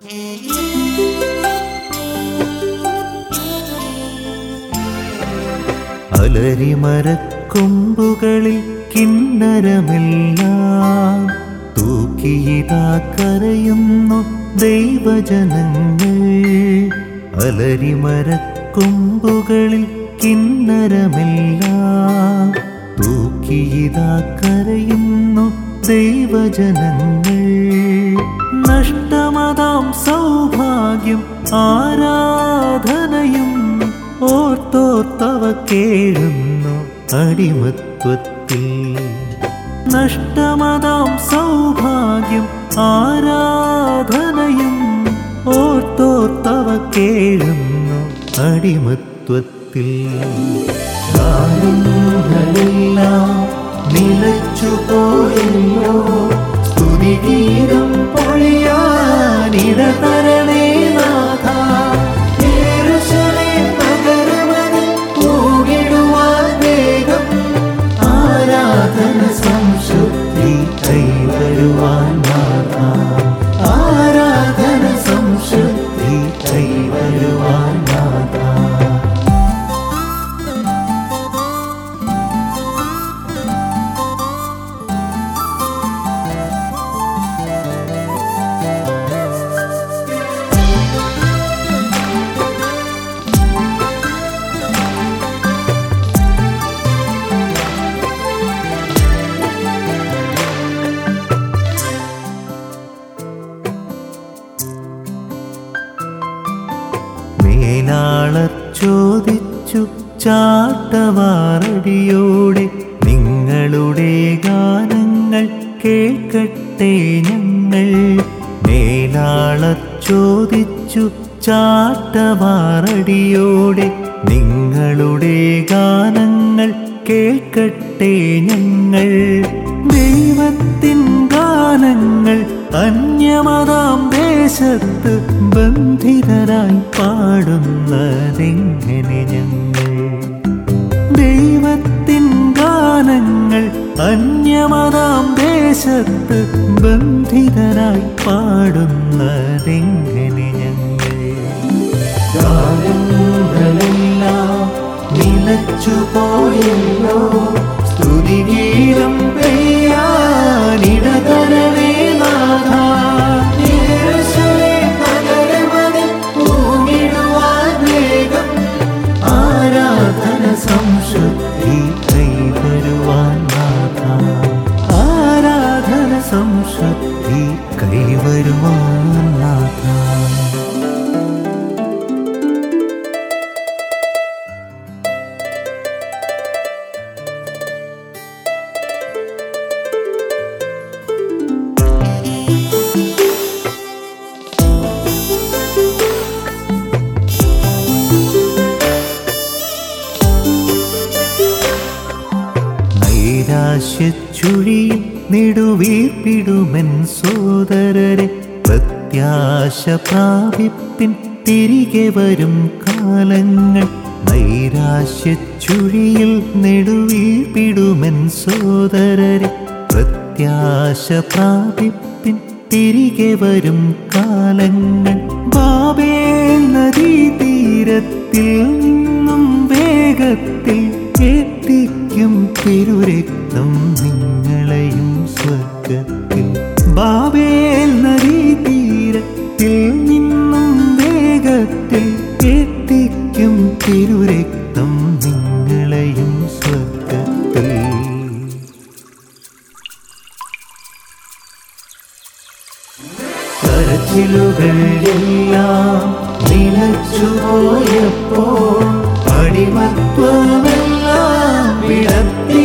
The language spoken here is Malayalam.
അലരിമരക്കൊമ്പുകളിൽ കിന്നരമെല്ലാം തൂക്കിയിതാ കരയുന്നു ദൈവജനങ്ങൾ അലരിമരക്കൊമ്പുകളിൽ കിന്നരമെല്ലാം തൂക്കിയിതാ കരയുന്നു ദൈവജനങ്ങൾ നഷ്ടമതാം സൗഭാഗ്യം ആരാധനയും ഓർത്തോർത്തവ കേഴുന്നു അടിമത്വത്തിൽ നഷ്ടമതാം സൗഭാഗ്യം ആരാധനയും ഓർത്തോർത്തവ കേഴുന്നു അടിമത്വത്തിൽ കാര്യങ്ങളെല്ലാം നിലച്ചു പോയല്ലോ സ്തുതിഗീതം പൊഴിയാനിടതരണേ നാഥ യെരൂശലേം നഗരമതിൽ പൂകിടുവാൻ വേഗം ആരാധന സംശുദ്ധി കൈവരുവാൻ നാഥ ആരാധന സംശുദ്ധി കൈവരുവാൻ നാഥ മേലാളർ ചോദിച്ചു ചാട്ടവാറടിയോടെ നിങ്ങളുടെ ഗാനങ്ങൾ കേൾക്കട്ടെ ഞങ്ങൾ മേലാളർ ചോദിച്ചു ചാട്ടവാറടിയോടെ നിങ്ങളുടെ ഗാനങ്ങൾ കേൾക്കട്ടെ ഞങ്ങൾ ദൈവത്തിൻ ഗാനങ്ങൾ അന്യമതാം ദേശത്ത് ബന്ധിതരായി പാടുന്നതെങ്ങനെ ഞങ്ങൾ ദൈവത്തിൻ ഗാനങ്ങൾ അന്യമതാം ദേശത്ത് ബന്ധിതരായി പാടുന്നതെങ്ങനെ ഞങ്ങൾ ഗാനങ്ങളെല്ലാം നിലച്ചു പോയല്ലോ സ്തുതിഗീതം പെയ്യാനിടതരണേ നാഥ യേശുവേ നഗരമതിൽ പൂവിടുവാൻ വേഗം ആരാധന സംശുദ്ധി കൈവരുവാൻ നാഥ ആരാധന സംശുദ്ധി കൈവരുവാൻ നാഥ നൈരാശ്യച്ചുഴിയിൽ നെടുവീർപ്പിടുമെൻ സോദരരെ പ്രത്യാശ പ്രാപിപ്പിൻ തിരികെ വരും കാലങ്ങൾ നൈരാശ്യച്ചുഴിയിൽ നെടുവീർപ്പിടുമെൻ സോദരരെ പ്രത്യാശ പ്രാപിപ്പിൻ തിരികെ വരും കാലങ്ങൾ ബാബേൽ നദീ തീരത്തിൽ നിന്നും വേഗത്തിൽ എത്തിക്കും തിരുരക്തം നിങ്ങളെയും സ്വർഗത്തിൽ ബാബേൽ നദീ തീരത്തിൽ നിന്നും വേഗത്തിൽ എത്തിക്കും തിരുരക്തം നിങ്ങളെയും സ്വർഗത്തിൽ കരച്ചിലുകൾ എല്ലാം നിലച്ചുപോയപ്പോൾ അടിമത്വമെല്ലാം വിടത്തി